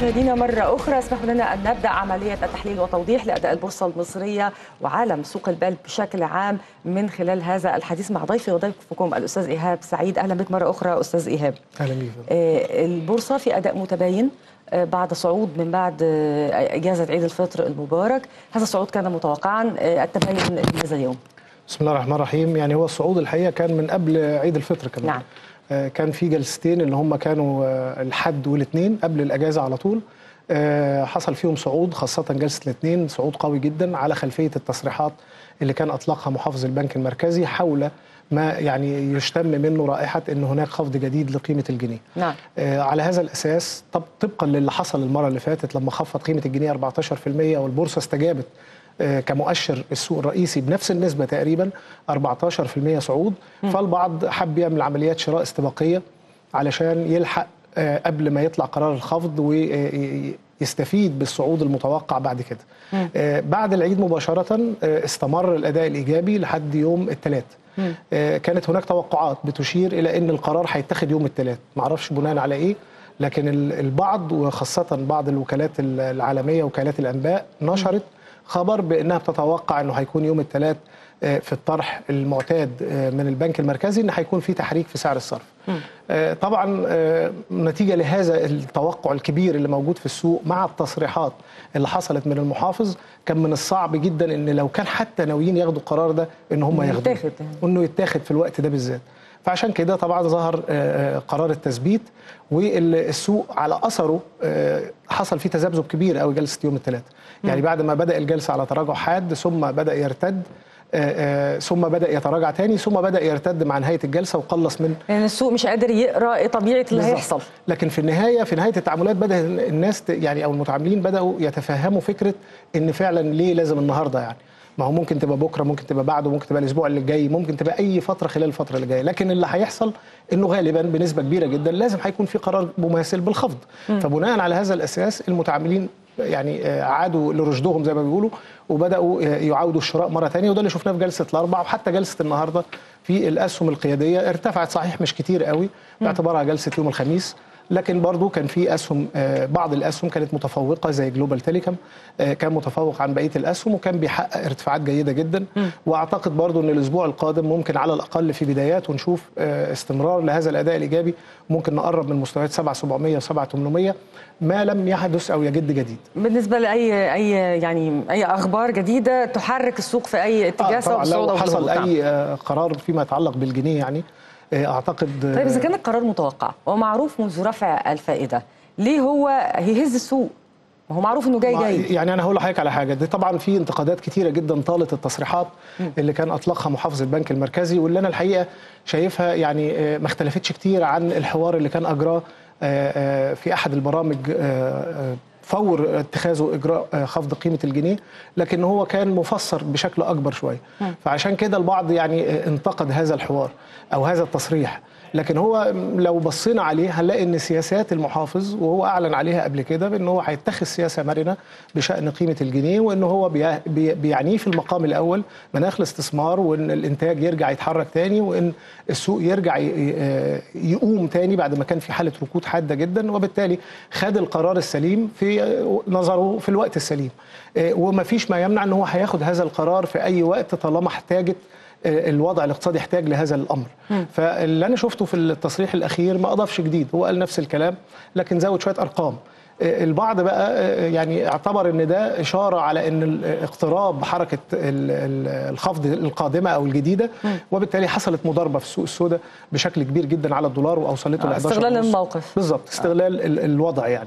مشاهدينا مرة أخرى اسمحوا لنا أن نبدأ عملية التحليل والتوضيح لأداء البورصة المصرية وعالم سوق المال بشكل عام من خلال هذا الحديث مع ضيفي وضيفكم الأستاذ إيهاب سعيد أهلا بك مرة أخرى أستاذ إيهاب اهلا بيك آه، البورصة في أداء متباين آه، بعد صعود من بعد آه، إجازة عيد الفطر المبارك هذا الصعود كان متوقعا آه، التباين لماذا اليوم؟ بسم الله الرحمن الرحيم يعني هو الصعود الحقيقه كان من قبل عيد الفطر كمان نعم. آه، كان في جلستين اللي هم كانوا آه، الحد والاثنين قبل الاجازه على طول آه، حصل فيهم صعود خاصه جلسه الاثنين صعود قوي جدا على خلفيه التصريحات اللي كان اطلقها محافظ البنك المركزي حول ما يعني يشتم منه رائحه ان هناك خفض جديد لقيمه الجنيه نعم آه، على هذا الاساس طب طبقا للي حصل المره اللي فاتت لما خفض قيمه الجنيه 14% والبورصه استجابت آه، كمؤشر السوق الرئيسي بنفس النسبه تقريبا 14% صعود فالبعض حب يعمل عمليات شراء استباقيه علشان يلحق آه، قبل ما يطلع قرار الخفض ويستفيد بالصعود المتوقع بعد كده آه، بعد العيد مباشره آه، استمر الاداء الايجابي لحد يوم الثلاث آه، كانت هناك توقعات بتشير الى ان القرار هيتخذ يوم الثلاث معرفش بناء على ايه لكن ال- البعض وخاصه بعض الوكالات ال- العالميه وكالات الانباء نشرت خبر بانها بتتوقع انه هيكون يوم الثلاث آه، في الطرح المعتاد آه، من البنك المركزي ان هيكون في تحريك في سعر الصرف. آه، طبعا آه، نتيجه لهذا التوقع الكبير اللي موجود في السوق مع التصريحات اللي حصلت من المحافظ كان من الصعب جدا ان لو كان حتى ناويين ياخدوا القرار ده ان هم ياخدوه يتاخد يعني. وانه يتاخد في الوقت ده بالذات فعشان كده طبعا ظهر آه، آه، قرار التثبيت والسوق على اثره آه، حصل فيه تذبذب كبير قوي جلسه يوم الثلاثاء يعني بعد ما بدا الجلسه على تراجع حاد ثم بدا يرتد آه، آه، ثم بدا يتراجع تاني ثم بدا يرتد مع نهايه الجلسه وقلص من يعني السوق مش قادر يقرأ إيه طبيعة اللي بالظبط. هيحصل لكن في النهايه في نهايه التعاملات بدا الناس ت- يعني او المتعاملين بداوا يتفهموا فكره ان فعلا ليه لازم النهارده يعني ما هو ممكن تبقى بكره ممكن تبقى بعده ممكن تبقى الاسبوع اللي جاي ممكن تبقى اي فتره خلال الفتره اللي جايه لكن اللي هيحصل انه غالبا بنسبه كبيره جدا لازم هيكون في قرار مماثل بالخفض فبناء على هذا الاساس المتعاملين يعني آه، عادوا لرشدهم زي ما بيقولوا وبداوا آه، يعاودوا الشراء مره ثانيه وده اللي شفناه في جلسه الاربعاء وحتى جلسه النهارده في الاسهم القياديه ارتفعت صحيح مش كتير قوي باعتبارها جلسه يوم الخميس لكن برضو كان في اسهم آه، بعض الاسهم كانت متفوقه زي جلوبال تيليكوم آه، كان متفوق عن بقيه الاسهم وكان بيحقق ارتفاعات جيده جدا واعتقد برضو ان الاسبوع القادم ممكن على الاقل في بدايات ونشوف آه، استمرار لهذا الاداء الايجابي ممكن نقرب من مستويات 7700 و7800 ما لم يحدث او يجد جديد بالنسبة لأي أي يعني أي أخبار جديدة تحرك السوق في أي اتجاه آه، سواء طبعا بالصعود لو أو حصل بالهبوط. نعم. اي آه، قرار فيما يتعلق بالجنيه يعني آه، اعتقد آه، طيب إذا كان القرار متوقع ومعروف منذ رفع الفائدة ليه هو هيهز السوق؟ ما هو معروف إنه جاي ما- جاي يعني انا هقول لحضرتك على حاجه دي طبعا في انتقادات كتيره جدا طالت التصريحات اللي كان اطلقها محافظ البنك المركزي واللي انا الحقيقه شايفها يعني آه، ما اختلفتش كتير عن الحوار اللي كان اجراه آه، آه، في احد البرامج آه، آه، فور اتخاذه اجراء آه، خفض قيمه الجنيه لكن هو كان مفسر بشكل اكبر شويه فعشان كده البعض يعني آه، انتقد هذا الحوار او هذا التصريح لكن هو لو بصينا عليه هنلاقي ان سياسات المحافظ وهو اعلن عليها قبل كده بان هو هيتخذ سياسه مرنه بشان قيمه الجنيه وان هو بي- بي- بيعنيه في المقام الاول مناخ الاستثمار وان الانتاج يرجع يتحرك تاني وان السوق يرجع ي- ي- يقوم تاني بعد ما كان في حاله ركود حاده جدا وبالتالي خد القرار السليم في نظره في الوقت السليم آه، وما فيش ما يمنع ان هو هياخد هذا القرار في اي وقت طالما احتاجت الوضع الاقتصادي يحتاج لهذا الامر فاللي انا شفته في التصريح الاخير ما اضافش جديد هو قال نفس الكلام لكن زود شويه ارقام البعض بقى يعني اعتبر ان ده اشاره على ان اقتراب حركه ال- ال- الخفض القادمه او الجديده وبالتالي حصلت مضاربه في السوق السوداء بشكل كبير جدا على الدولار واوصلته آه، ل 11 استغلال ونص. الموقف. بالظبط استغلال ال- الوضع يعني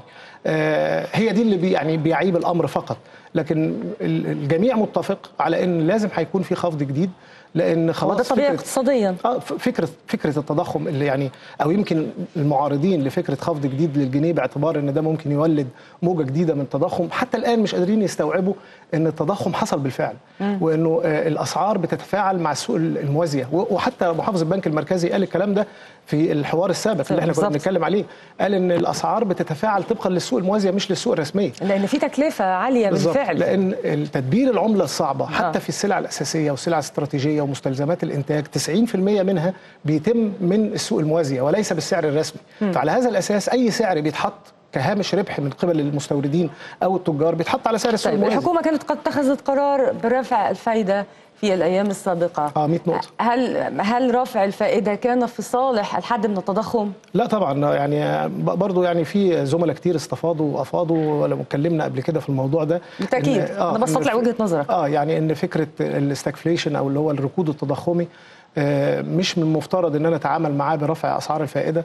آه، هي دي اللي بي يعني بيعيب الامر فقط لكن ال- الجميع متفق على ان لازم هيكون في خفض جديد لان خلاص وده طبيعي فكرة- اقتصاديا اه ف- فكره فكره التضخم اللي يعني او يمكن المعارضين لفكره خفض جديد للجنيه باعتبار ان ده ممكن يولد موجه جديده من التضخم حتى الان مش قادرين يستوعبوا ان التضخم حصل بالفعل وانه آه، الاسعار بتتفاعل مع السوق الموازيه و- وحتى محافظ البنك المركزي قال الكلام ده في الحوار السابق اللي احنا كنا بالظبط. بنتكلم عليه قال ان الاسعار بتتفاعل طبقا للسوق الموازيه مش للسوق الرسميه لان في تكلفه عاليه بالظبط بالفعل لان التدبير العمله الصعبه حتى آه. في السلع الاساسيه والسلع الاستراتيجيه ومستلزمات الانتاج 90% منها بيتم من السوق الموازيه وليس بالسعر الرسمي فعلى هذا الاساس اي سعر بيتحط كهامش ربح من قبل المستوردين او التجار بيتحط على سعر السوق طيب الموازي. الحكومه كانت قد اتخذت قرار برفع الفايده في الايام السابقه اه 100 نقطه هل هل رفع الفائده كان في صالح الحد من التضخم؟ لا طبعا يعني ب- برضو يعني في زملاء كتير استفاضوا وافاضوا لما اتكلمنا قبل كده في الموضوع ده بالتاكيد إن- انا إن بستطلع في- وجهه نظرك اه يعني ان فكره الاستكفليشن او اللي هو الركود التضخمي آه، مش من المفترض ان انا اتعامل معاه برفع اسعار الفائده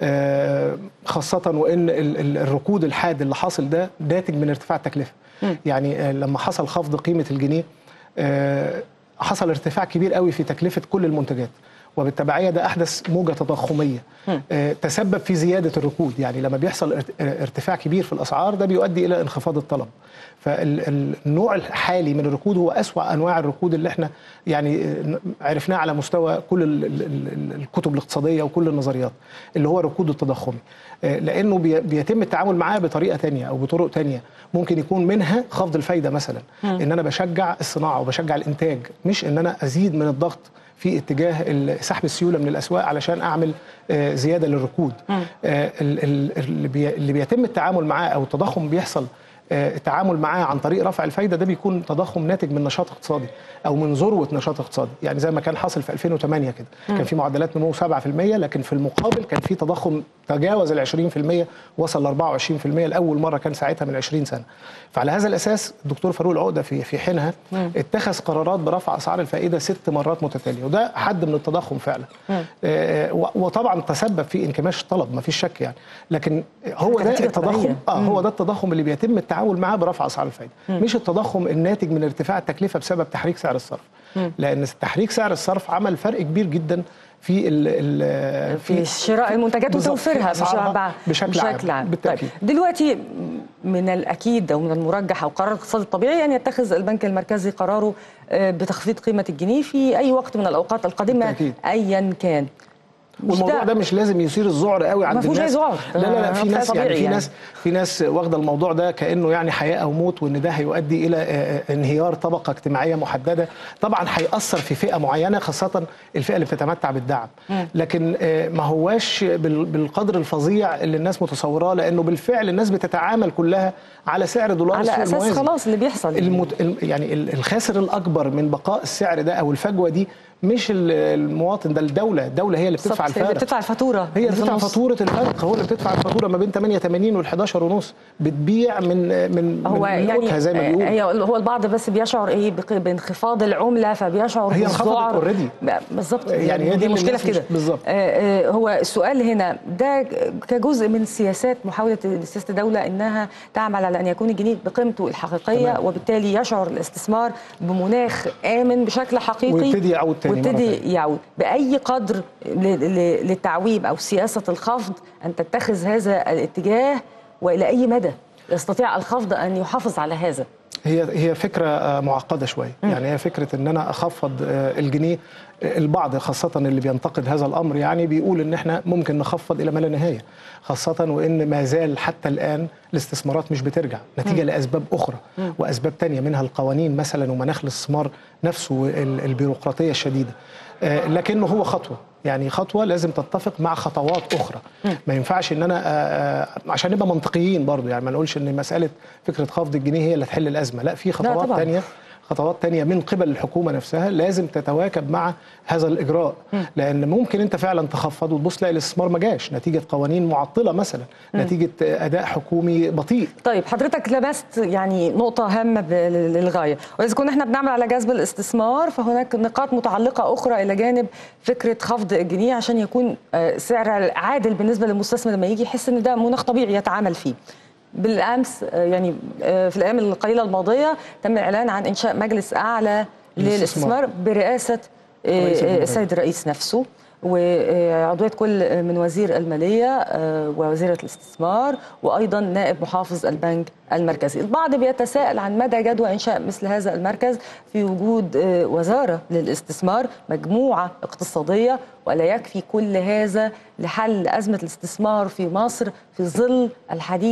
آه، خاصه وان ال- ال- الركود الحاد اللي حاصل ده ناتج من ارتفاع التكلفه يعني آه، لما حصل خفض قيمه الجنيه آه، حصل ارتفاع كبير قوي في تكلفه كل المنتجات وبالتبعيه ده احدث موجه تضخميه آه، تسبب في زياده الركود يعني لما بيحصل ارت- آه، ارتفاع كبير في الاسعار ده بيؤدي الى انخفاض الطلب فالنوع الحالي من الركود هو أسوأ انواع الركود اللي احنا يعني آه، عرفناه على مستوى كل ال- ال- ال- الكتب الاقتصاديه وكل النظريات اللي هو الركود التضخمي آه، لانه بي- بيتم التعامل معاه بطريقه تانية او بطرق تانية ممكن يكون منها خفض الفايده مثلا ان انا بشجع الصناعه وبشجع الانتاج مش ان انا ازيد من الضغط في اتجاه ال- سحب السيوله من الاسواق علشان اعمل آه، زياده للركود آه، ال- ال- اللي بي- اللي بيتم التعامل معاه او التضخم بيحصل آه، التعامل معاه عن طريق رفع الفايده ده بيكون تضخم ناتج من نشاط اقتصادي او من ذروه نشاط اقتصادي يعني زي ما كان حاصل في 2008 كده كان في معدلات نمو 7% لكن في المقابل كان في تضخم تجاوز ال 20% وصل ل 24% لاول مره كان ساعتها من 20 سنه فعلى هذا الاساس الدكتور فاروق العقده في في حينها اتخذ قرارات برفع اسعار الفائده ست مرات متتاليه وده حد من التضخم فعلا آه، و- وطبعا تسبب في انكماش الطلب ما فيش شك يعني لكن هو كانت ده نتيجة التضخم طبيعية. اه هو ده التضخم اللي بيتم التعامل معاه برفع اسعار الفائده مش التضخم الناتج من ارتفاع التكلفه بسبب تحريك سعر الصرف لان تحريك سعر الصرف عمل فرق كبير جدا في ال ال في شراء المنتجات بالظبط، وتوفيرها في أسعارها بشكل عام بشكل عام، بشكل عام بالتأكيد. طيب دلوقتي من الاكيد او من المرجح او قرار الاقتصاد الطبيعي ان يتخذ البنك المركزي قراره آه، بتخفيض قيمه الجنيه في اي وقت من الاوقات القادمه بالتأكيد. ايا كان مش والموضوع ده مش لازم يثير الذعر قوي عند ما فيهوش الناس أي ذعر. لا لا لا ده في ناس طبيعي يعني في يعني. ناس في ناس واخده الموضوع ده كانه يعني حياه او موت وان ده هيؤدي الى آه، آه، انهيار طبقه اجتماعيه محدده طبعا هياثر في فئه معينه خاصه الفئه اللي بتتمتع بالدعم لكن آه، ما هواش بال- بالقدر الفظيع اللي الناس متصوراه لانه بالفعل الناس بتتعامل كلها على سعر دولار على السوق اساس الموازي. خلاص اللي بيحصل المت... الم- يعني ال- الخاسر الاكبر من بقاء السعر ده او الفجوه دي مش ال- المواطن ده الدوله الدوله هي اللي بتدفع بالظبط، اللي الفارق بتدفع الفاتوره هي اللي في بتدفع النص. فاتوره الفرق هو اللي بتدفع الفاتوره ما بين 88 وال 11 ونص بتبيع من من هو من يعني قوتها زي ما بيقولوا هي هو البعض بس بيشعر ايه بق- بانخفاض العمله فبيشعر هي انخفضت بالذعر. already. بالظبط يعني يعني هي هي دي اللي المشكله الناس في كده مش- بالظبط. آه، آه، هو السؤال هنا ده كجزء من سياسات محاوله سياسه الدوله انها تعمل على ان يكون الجنيه بقيمته الحقيقيه تمام. وبالتالي يشعر الاستثمار بمناخ امن بشكل حقيقي ويبتدي يعود تاني مرة ويبتدي تانية. يعود باي قدر ل- ل- للتعويم او سياسه الخفض ان تتخذ هذا الاتجاه والى اي مدى يستطيع الخفض ان يحافظ على هذا هي هي فكره آه، معقده شويه يعني هي فكره ان انا اخفض آه، الجنيه آه، البعض خاصه اللي بينتقد هذا الامر يعني بيقول ان احنا ممكن نخفض الى ما لا نهايه خاصه وان ما زال حتى الان الاستثمارات مش بترجع نتيجه لاسباب اخرى واسباب تانية منها القوانين مثلا ومناخ الاستثمار نفسه وال- البيروقراطيه الشديده آه، لكنه هو خطوه يعني خطوه لازم تتفق مع خطوات اخرى ما ينفعش ان انا آه، آه، عشان نبقى منطقيين برضو يعني ما نقولش ان مساله فكره خفض الجنيه هي اللي تحل الازمه لا في خطوات طبعاً. تانية خطوات تانية من قبل الحكومة نفسها لازم تتواكب مع هذا الإجراء لأن ممكن أنت فعلا تخفض وتبص تلاقي الاستثمار ما جاش نتيجة قوانين معطلة مثلا نتيجة أداء حكومي بطيء طيب حضرتك لمست يعني نقطة هامة ب- للغاية وإذا كنا احنا بنعمل على جذب الاستثمار فهناك نقاط متعلقة أخرى إلى جانب فكرة خفض الجنيه عشان يكون آه، سعر عادل بالنسبة للمستثمر لما يجي يحس إن ده مناخ طبيعي يتعامل فيه بالأمس آه، يعني آه، في الأيام القليلة الماضية تم الإعلان عن إنشاء مجلس أعلى للاستثمار. للاستثمار برئاسة آه، رئيس الجمهورية. السيد الرئيس نفسه وعضوية كل من وزير المالية آه، ووزيرة الاستثمار وأيضا نائب محافظ البنك المركزي البعض بيتساءل عن مدى جدوى إنشاء مثل هذا المركز في وجود آه، وزارة للاستثمار مجموعة اقتصادية ولا يكفي كل هذا لحل أزمة الاستثمار في مصر في ظل الحديث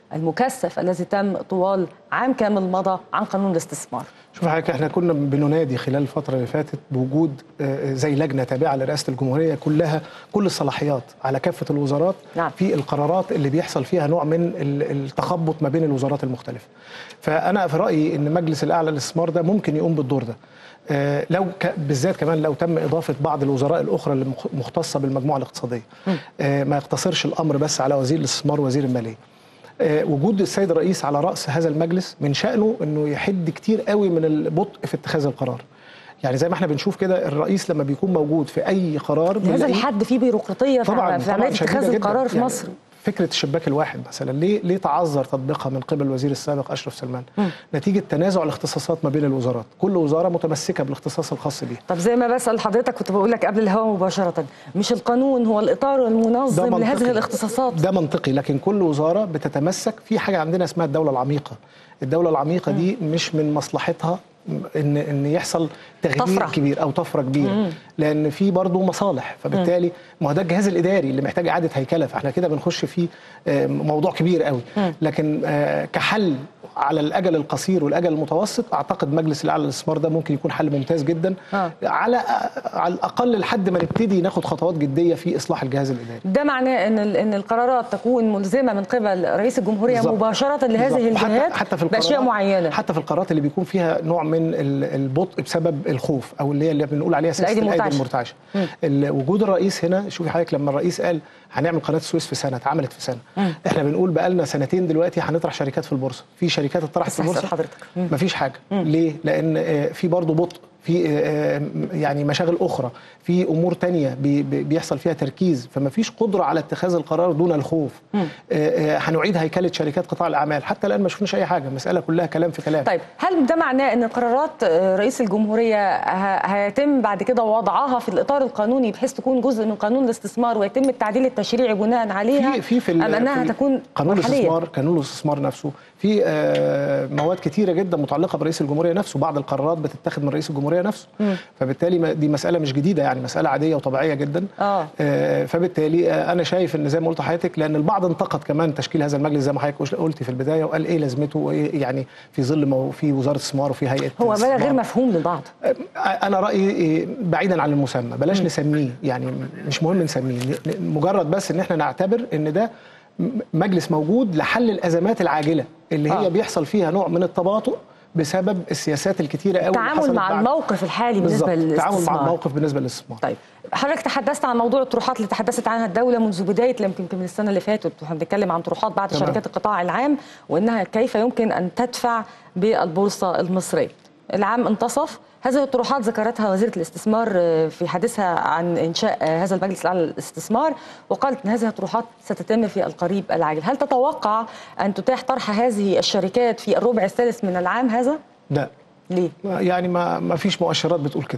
المكثف الذي تم طوال عام كامل مضى عن قانون الاستثمار شوف حضرتك احنا كنا بننادي خلال الفتره اللي فاتت بوجود آه، زي لجنه تابعه لرئاسه الجمهوريه كلها كل الصلاحيات على كافه الوزارات نعم. في القرارات اللي بيحصل فيها نوع من ال- التخبط ما بين الوزارات المختلفه. فانا في رايي ان مجلس الاعلى للاستثمار ده ممكن يقوم بالدور ده. آه، لو ك- بالذات كمان لو تم اضافه بعض الوزراء الاخرى اللي مخ- مختصه بالمجموعه الاقتصاديه. آه، ما يقتصرش الامر بس على وزير الاستثمار ووزير الماليه. آه، وجود السيد الرئيس على راس هذا المجلس من شانه انه يحد كتير قوي من البطء في اتخاذ القرار يعني زي ما احنا بنشوف كده الرئيس لما بيكون موجود في اي قرار لهذا بنلاقيه- الحد في بيروقراطيه في طبعا في عمليه طبعا شديدة اتخاذ جداً. القرار في يعني مصر فكره الشباك الواحد مثلا ليه ليه تعذر تطبيقها من قبل الوزير السابق اشرف سلمان نتيجه تنازع الاختصاصات ما بين الوزارات كل وزاره متمسكه بالاختصاص الخاص بيها طب زي ما بسال حضرتك كنت بقول لك قبل الهواء مباشره مش القانون هو الاطار المنظم منطقي. لهذه الاختصاصات ده منطقي لكن كل وزاره بتتمسك في حاجه عندنا اسمها الدوله العميقه الدوله العميقه دي مش من مصلحتها ان ان يحصل تغيير طفرة. كبير او طفره كبيره لان في برضه مصالح فبالتالي ما هو ده الجهاز الاداري اللي محتاج اعاده هيكله فاحنا كده بنخش في آه، موضوع كبير قوي لكن آه، كحل على الاجل القصير والاجل المتوسط اعتقد مجلس الاعلى للاستثمار ده ممكن يكون حل ممتاز جدا آه. على على الاقل لحد ما نبتدي ناخد خطوات جديه في اصلاح الجهاز الاداري ده معناه ان ال- ان القرارات تكون ملزمه من قبل رئيس الجمهوريه بالظبط. مباشره لهذه بالظبط. وحتى- الجهات حتى في باشياء القرارات- معينه حتى في القرارات اللي بيكون فيها نوع من ال- البطء بسبب الخوف او اللي هي اللي بنقول عليها سياسه الأيدي الايدي المرتعشة. المرتعشه ال- وجود الرئيس هنا شوفي حضرتك لما الرئيس قال هنعمل قناه السويس في سنه اتعملت في سنه احنا بنقول بقالنا سنتين دلوقتي هنطرح شركات في البورصه في شركات اتطرحت بس في هسأل البورصه حضرتك. مم. مفيش حاجه ليه لان آه، في برضه بطء في آه، يعني مشاغل اخرى في امور تانية بي- بي- بيحصل فيها تركيز فما فيش قدره على اتخاذ القرار دون الخوف آه، آه، هنعيد هيكله شركات قطاع الاعمال حتى الان ما شفناش اي حاجه المساله كلها كلام في كلام طيب هل ده معناه ان قرارات آه، رئيس الجمهوريه ه- هيتم بعد كده وضعها في الاطار القانوني بحيث تكون جزء من قانون الاستثمار ويتم التعديل التشريعي بناء عليها في في في ال- ام انها في تكون قانون مرحليه الاستثمار قانون الاستثمار نفسه في آه، مواد كتيره جدا متعلقه برئيس الجمهوريه نفسه بعض القرارات بتتخذ من رئيس الجمهوريه نفسه فبالتالي ما- دي مساله مش جديده يعني مساله عاديه وطبيعيه جدا آه. آه، فبالتالي آه، انا شايف ان زي ما قلت لحضرتك لان البعض انتقد كمان تشكيل هذا المجلس زي ما حضرتك قلتي في البدايه وقال ايه لازمته وايه يعني في ظل ما هو في وزاره استثمار وفي هيئه هو بقى استثمار. غير مفهوم للبعض انا رايي إيه، بعيدا عن المسمى بلاش نسميه يعني مش مهم نسميه ن- مجرد بس ان احنا نعتبر ان ده م- مجلس موجود لحل الازمات العاجله اللي هي آه. بيحصل فيها نوع من التباطؤ بسبب السياسات الكتيره قوي اللي التعامل حصلت مع بعد- الموقف الحالي بالنسبه بالظبط التعامل مع للاستثمار الموقف بالنسبه للاستثمار طيب حضرتك تحدثت عن موضوع الطروحات اللي تحدثت عنها الدوله منذ بدايه يمكن من السنه اللي فاتت واحنا بنتكلم عن طروحات بعض تمام. شركات القطاع العام وانها كيف يمكن ان تدفع بالبورصه المصريه. العام انتصف هذه الطروحات ذكرتها وزيره الاستثمار آه، في حديثها عن انشاء آه، هذا المجلس الاعلى للاستثمار وقالت ان هذه الطروحات ستتم في القريب العاجل، هل تتوقع ان تتاح طرح هذه الشركات في الربع الثالث من العام هذا؟ لا ليه؟ يعني ما ما فيش مؤشرات بتقول كده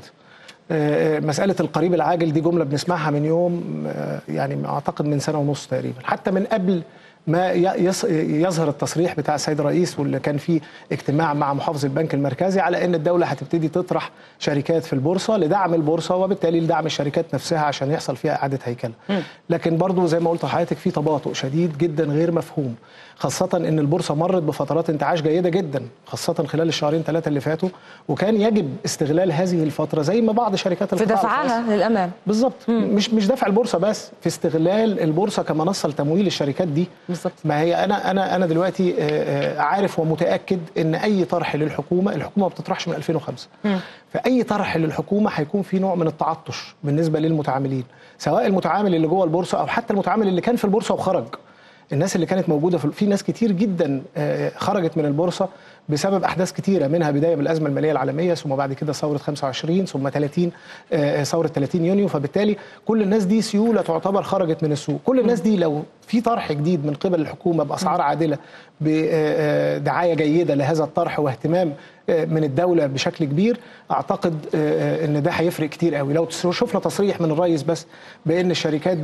آه، مسألة القريب العاجل دي جملة بنسمعها من يوم آه، يعني أعتقد من سنة ونص تقريبا حتى من قبل ما ي- يص- يظهر التصريح بتاع السيد الرئيس واللي كان فيه اجتماع مع محافظ البنك المركزي على ان الدوله هتبتدي تطرح شركات في البورصه لدعم البورصه وبالتالي لدعم الشركات نفسها عشان يحصل فيها اعاده هيكله. لكن برضو زي ما قلت لحضرتك في تباطؤ شديد جدا غير مفهوم خاصه ان البورصه مرت بفترات انتعاش جيده جدا خاصه خلال الشهرين ثلاثه اللي فاتوا وكان يجب استغلال هذه الفتره زي ما بعض شركات في القطاع الخاص دفعها للامام بالظبط مش مش دفع البورصه بس في استغلال البورصه كمنصه لتمويل الشركات دي بالظبط. ما هي انا انا انا دلوقتي آه، آه، عارف ومتاكد ان اي طرح للحكومه الحكومه ما بتطرحش من 2005 فاي طرح للحكومه هيكون في نوع من التعطش بالنسبه للمتعاملين سواء المتعامل اللي جوه البورصه او حتى المتعامل اللي كان في البورصه وخرج الناس اللي كانت موجوده في في ناس كتير جدا آه، خرجت من البورصه بسبب احداث كتيره منها بدايه بالازمه الماليه العالميه ثم بعد كده ثوره 25 ثم 30 آه، ثوره 30 يونيو فبالتالي كل الناس دي سيوله تعتبر خرجت من السوق كل الناس دي لو في طرح جديد من قبل الحكومه باسعار عادله بدعايه جيده لهذا الطرح واهتمام آه، من الدوله بشكل كبير اعتقد آه، آه، ان ده هيفرق كتير قوي لو شفنا تصريح من الرئيس بس بان الشركات دي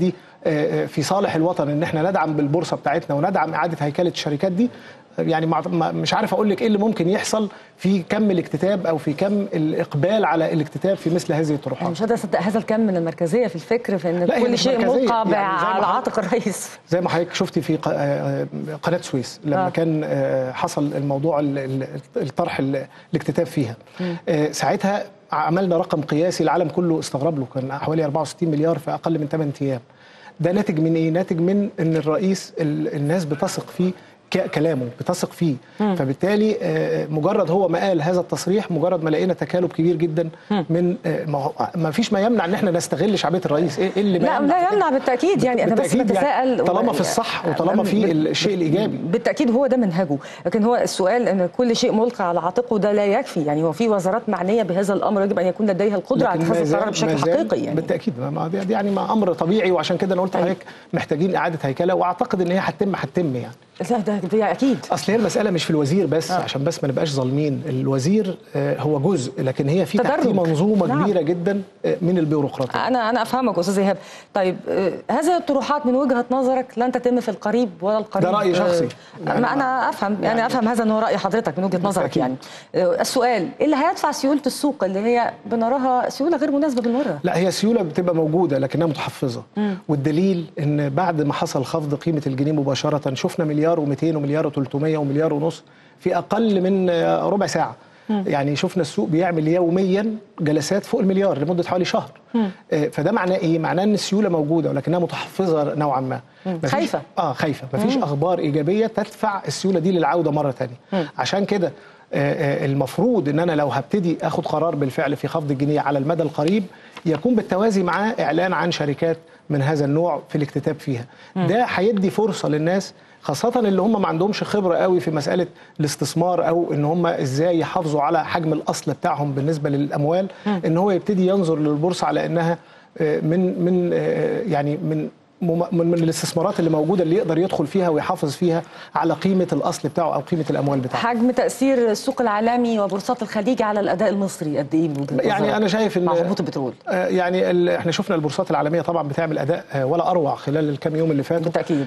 آه، آه، في صالح الوطن ان احنا ندعم بالبورصه بتاعتنا وندعم اعاده هيكله الشركات دي يعني مع- ما- مش عارف اقول لك ايه اللي ممكن يحصل في كم الاكتتاب او في كم الاقبال على الاكتتاب في مثل هذه أنا الطروحات مش قادره اصدق هذا الكم من المركزيه في الفكر في ان لا، هي كل مش شيء مركزية. ملقى يعني زي ما على حضرتك- عاتق الرئيس زي ما حضرتك شفتي في ق- آه، قناه سويس لما آه. كان آه، حصل الموضوع ال- ال- الطرح ال- الاكتتاب فيها آه، ساعتها عملنا رقم قياسي العالم كله استغرب له كان حوالي 64 مليار في اقل من 8 ايام ده ناتج من ايه ناتج من ان الرئيس ال- الناس بتثق فيه ك- كلامه بتثق فيه فبالتالي آه، مجرد هو ما قال هذا التصريح مجرد ما لقينا تكالب كبير جدا من آه، ما هو- ما فيش ما يمنع ان احنا نستغل شعبيه الرئيس ايه إيه اللي ما لا يمنع لا في كده؟ يمنع بالتاكيد يعني انا بس بالتأكيد بتساءل يعني طالما و- في الصح وطالما في بال- الشيء الايجابي بالتاكيد هو ده منهجه لكن هو السؤال ان كل شيء ملقى على عاتقه ده لا يكفي يعني هو في وزارات معنيه بهذا الامر يجب ان يكون لديها القدره على لكن ما اتخاذ زال- القرار بشكل ما زال حقيقي يعني بالتاكيد ما- ما دي دي يعني ما امر طبيعي وعشان كده انا قلت طيب. لحضرتك محتاجين اعاده هيكله واعتقد ان هي هتتم هتتم يعني لا ده ده اكيد اصل هي المساله مش في الوزير بس آه. آه. عشان بس ما نبقاش ظالمين الوزير آه، هو جزء لكن هي في تحتيه تدرج. منظومه نعم. كبيره جدا آه، من البيروقراطيه انا انا افهمك استاذ ايهاب طيب آه، هذه الطروحات من وجهه نظرك لن تتم في القريب ولا القريب ده رأي شخصي. آه، يعني ما انا افهم يعني, يعني- افهم هذا انه راي حضرتك من وجهه نظرك بالتأكيد. يعني آه، السؤال إيه اللي هيدفع سيوله السوق اللي هي بنراها سيوله غير مناسبه بالمره لا هي سيوله بتبقى موجوده لكنها متحفظه والدليل ان بعد ما حصل خفض قيمه الجنيه مباشره شفنا مليار و200 ومليار و300 ومليار ونص في اقل من آه، ربع ساعه يعني شفنا السوق بيعمل يوميا جلسات فوق المليار لمده حوالي شهر آه، فده معناه ايه معناه ان السيوله موجوده ولكنها متحفظه نوعا ما مفيش- خايفة. اه خايفه مفيش اخبار ايجابيه تدفع السيوله دي للعوده مره ثانيه عشان كده آه، آه، المفروض ان انا لو هبتدي اخد قرار بالفعل في خفض الجنيه على المدى القريب يكون بالتوازي معاه اعلان عن شركات من هذا النوع في الاكتتاب فيها ده هيدي فرصه للناس خاصة اللي هم ما عندهمش خبرة قوي في مسألة الاستثمار أو إن هم إزاي يحافظوا على حجم الأصل بتاعهم بالنسبة للأموال إن هو يبتدي ينظر للبورصة على إنها آه، من من آه، يعني من مم- من من الاستثمارات اللي موجوده اللي يقدر يدخل فيها ويحافظ فيها على قيمه الاصل بتاعه او قيمه الاموال بتاعته حجم تاثير السوق العالمي وبورصات الخليج على الاداء المصري قد ايه من وجهه يعني نظرك؟ انا شايف ان مع هبوط البترول آه، يعني ال- احنا شفنا البورصات العالميه طبعا بتعمل اداء آه، ولا اروع خلال الكام يوم اللي فاتوا بالتاكيد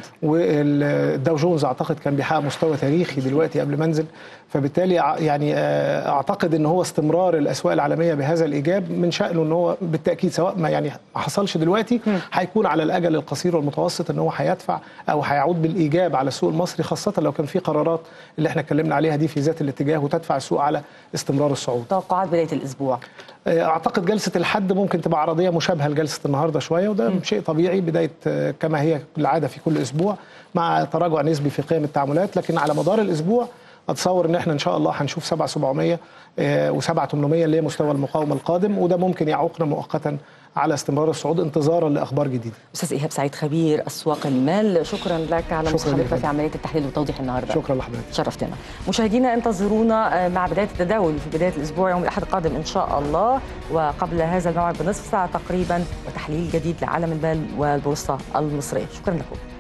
والداو جونز اعتقد كان بيحقق مستوى تاريخي دلوقتي قبل ما انزل فبالتالي ع- يعني آه، اعتقد ان هو استمرار الاسواق العالميه بهذا الايجاب من شانه ان هو بالتاكيد سواء ما يعني ما حصلش دلوقتي هيكون على الاجل القصير والمتوسط ان هو هيدفع او هيعود بالايجاب على السوق المصري خاصه لو كان في قرارات اللي احنا اتكلمنا عليها دي في ذات الاتجاه وتدفع السوق على استمرار الصعود توقعات بدايه الاسبوع اعتقد جلسه الحد ممكن تبقى عرضيه مشابهه لجلسه النهارده شويه وده شيء طبيعي بدايه آه، كما هي العاده في كل اسبوع مع تراجع نسبي في قيم التعاملات لكن على مدار الاسبوع اتصور ان احنا ان شاء الله هنشوف 7700 و7800 اللي هي مستوى المقاومه القادم وده ممكن يعوقنا مؤقتا على استمرار الصعود انتظارا لاخبار جديده استاذ ايهاب سعيد خبير اسواق المال شكرا لك على شكراً مصاحبتنا لك. في عمليه التحليل والتوضيح النهارده شكرا لحضرتك شرفتنا مشاهدينا انتظرونا مع بدايه التداول في بدايه الاسبوع يوم الاحد القادم ان شاء الله وقبل هذا الموعد بنصف ساعه تقريبا وتحليل جديد لعالم المال والبورصه المصريه شكرا لكم